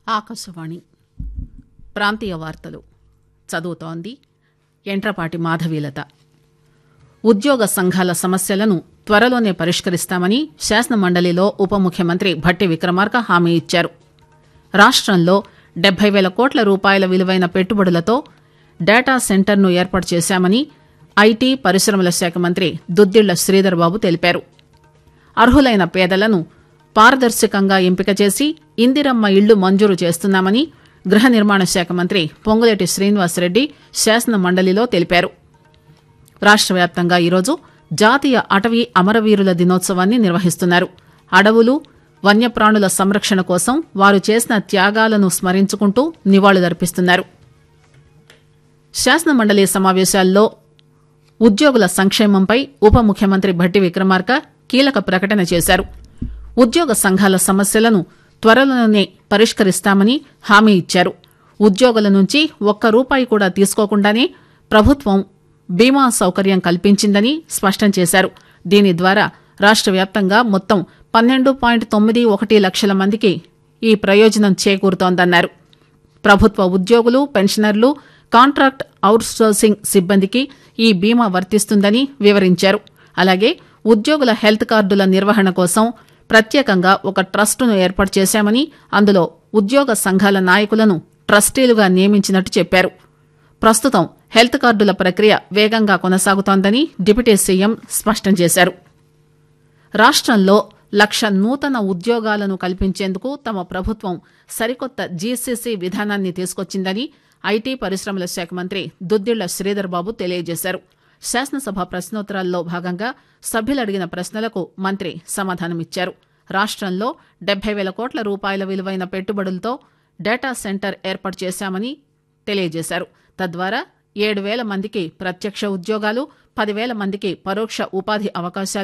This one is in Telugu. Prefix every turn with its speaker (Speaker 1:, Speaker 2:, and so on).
Speaker 1: ఆకాశవాణి ప్రాంతీయ వార్తలు చదువుతోంది ఎంట్రపాటి మాధవీలత ఉద్యోగ సంఘాల సమస్యలను త్వరలోనే పరిష్కరిస్తామని శాసనమండలిలో ఉప ముఖ్యమంత్రి భట్టి విక్రమార్క హామీ ఇచ్చారు రాష్టంలో డెబ్బై పేల కోట్ల రూపాయల విలువైన పెట్టుబడులతో డేటా సెంటర్ను ఏర్పాటు చేశామని ఐటీ పరిశ్రమల శాఖ మంత్రి దుద్దిళ్ల శ్రీధర్ బాబు తెలిపారు అర్హులైన పేదలను పారదర్శకంగా ఎంపిక చేసి ఇందిరమ్మ ఇళ్లు మంజూరు చేస్తున్నామని గృహ నిర్మాణ శాఖ మంత్రి పొంగులేటి శ్రీనివాసరెడ్డి శాసన మండలిలో తెలిపారు రాష్ట వ్యాప్తంగా ఈరోజు జాతీయ అటవీ అమరవీరుల దినోత్సవాన్ని నిర్వహిస్తున్నారు అడవులు వన్యప్రాణుల సంరక్షణ కోసం వారు చేసిన త్యాగాలను స్మరించుకుంటూ నివాళులర్పిస్తున్నారు శాసనమండలి సమావేశాల్లో ఉద్యోగుల సంక్షేమంపై ఉప ముఖ్యమంత్రి భట్టి విక్రమార్క కీలక ప్రకటన చేశారు ఉద్యోగ సంఘాల సమస్యలను త్వరలోనే పరిష్కరిస్తామని హామీ ఇచ్చారు ఉద్యోగుల నుంచి ఒక్క రూపాయి కూడా తీసుకోకుండానే ప్రభుత్వం బీమా సౌకర్యం కల్పించిందని స్పష్టం చేశారు దీని ద్వారా రాష్ట వ్యాప్తంగా మొత్తం పన్నెండు పాయింట్ తొమ్మిది ఒకటి లక్షల మందికి ఈ ప్రయోజనం చేకూరుతోందన్నారు ప్రభుత్వ ఉద్యోగులు పెన్షనర్లు కాంట్రాక్ట్ అవుట్సోర్సింగ్ సిబ్బందికి ఈ బీమా వర్తిస్తుందని వివరించారు అలాగే ఉద్యోగుల హెల్త్ కార్డుల నిర్వహణ కోసం ప్రత్యేకంగా ఒక ట్రస్టును ఏర్పాటు చేశామని అందులో ఉద్యోగ సంఘాల నాయకులను ట్రస్టీలుగా నియమించినట్టు చెప్పారు ప్రస్తుతం హెల్త్ కార్డుల ప్రక్రియ వేగంగా కొనసాగుతోందని డిప్యూటీ సీఎం స్పష్టం చేశారు రాష్టంలో లక్ష నూతన ఉద్యోగాలను కల్పించేందుకు తమ ప్రభుత్వం సరికొత్త జీసీసీ విధానాన్ని తీసుకొచ్చిందని ఐటీ పరిశ్రమల శాఖ మంత్రి దుద్దిళ్ల శ్రీధర్ బాబు తెలియజేశారు శాసనసభ ప్రశ్నోత్తరాల్లో భాగంగా సభ్యులు అడిగిన ప్రశ్నలకు మంత్రి సమాధానమిచ్చారు రాష్టంలో డెబ్బై వేల కోట్ల రూపాయల విలువైన పెట్టుబడులతో డేటా సెంటర్ ఏర్పాటు చేశామని తెలియజేశారు తద్వారా ఏడు వేల మందికి ప్రత్యక్ష ఉద్యోగాలు పదివేల మందికి పరోక్ష ఉపాధి అవకాశాలు